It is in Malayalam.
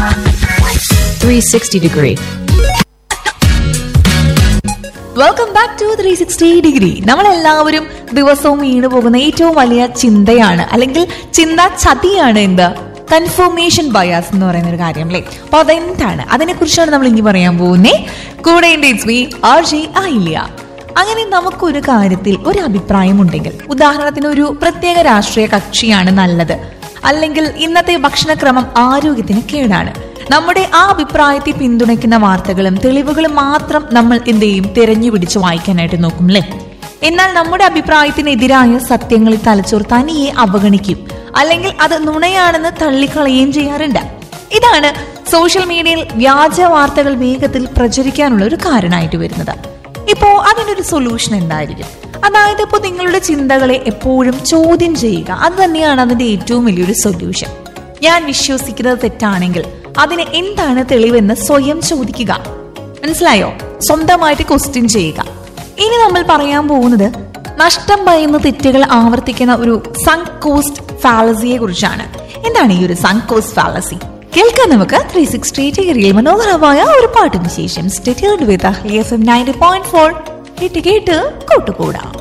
360 degree. Welcome back to three sixty degree നമ്മളെല്ലാവരും ദിവസവും വീണു പോകുന്ന ഏറ്റവും വലിയ ചിന്തയാണ് അല്ലെങ്കിൽ ചിന്ത ചതിയാണ് എന്ത് കൺഫർമേഷൻ ബയാസ് എന്ന് പറയുന്ന ഒരു കാര്യം അല്ലേ അപ്പൊ അതെന്താണ് അതിനെ കുറിച്ചാണ് നമ്മൾ ഇനി പറയാൻ പോകുന്നേ കൂടെ ഇറ്റ്സ് വി ആർ ജെ ആയില്ല അങ്ങനെ നമുക്കൊരു കാര്യത്തിൽ ഒരു അഭിപ്രായം ഉണ്ടെങ്കിൽ ഉദാഹരണത്തിന് ഒരു പ്രത്യേക രാഷ്ട്രീയ കക്ഷിയാണ് നല്ലത് അല്ലെങ്കിൽ ഇന്നത്തെ ഭക്ഷണക്രമം ആരോഗ്യത്തിന് കേടാണ് നമ്മുടെ ആ അഭിപ്രായത്തെ പിന്തുണയ്ക്കുന്ന വാർത്തകളും തെളിവുകളും മാത്രം നമ്മൾ എന്ത് ചെയ്യും തിരഞ്ഞു പിടിച്ച് വായിക്കാനായിട്ട് നോക്കും അല്ലേ എന്നാൽ നമ്മുടെ അഭിപ്രായത്തിനെതിരായ സത്യങ്ങളിൽ തലച്ചോർ തനിയെ അവഗണിക്കും അല്ലെങ്കിൽ അത് നുണയാണെന്ന് തള്ളിക്കളയുകയും ചെയ്യാറുണ്ട് ഇതാണ് സോഷ്യൽ മീഡിയയിൽ വ്യാജ വാർത്തകൾ വേഗത്തിൽ പ്രചരിക്കാനുള്ള ഒരു കാരണമായിട്ട് വരുന്നത് ഇപ്പോ അതിനൊരു സൊല്യൂഷൻ എന്തായിരിക്കും അതായത് ഇപ്പോൾ നിങ്ങളുടെ ചിന്തകളെ എപ്പോഴും ചോദ്യം ചെയ്യുക അത് തന്നെയാണ് അതിന്റെ ഏറ്റവും വലിയൊരു സൊല്യൂഷൻ ഞാൻ വിശ്വസിക്കുന്നത് തെറ്റാണെങ്കിൽ അതിന് എന്താണ് തെളിവെന്ന് സ്വയം ചോദിക്കുക മനസ്സിലായോ സ്വന്തമായിട്ട് ക്വസ്റ്റ്യൻ ചെയ്യുക ഇനി നമ്മൾ പറയാൻ പോകുന്നത് നഷ്ടം ഭയന്ന് തെറ്റുകൾ ആവർത്തിക്കുന്ന ഒരു സങ്ക് കോസ്റ്റ് ഫാലസിയെ കുറിച്ചാണ് എന്താണ് ഈ ഒരു സങ്ക് കോസ്റ്റ് ഫാലസി കേൾക്കാൻ നമുക്ക് ത്രീ സിക്സ്റ്റി ഡിഗ്രിയിൽ മനോഹരമായ ഒരു പാട്ടിന് ശേഷം stay with FM ninety point four ഫോർ കേട്ട് കേട്ട് കൂട്ടുകൂടാം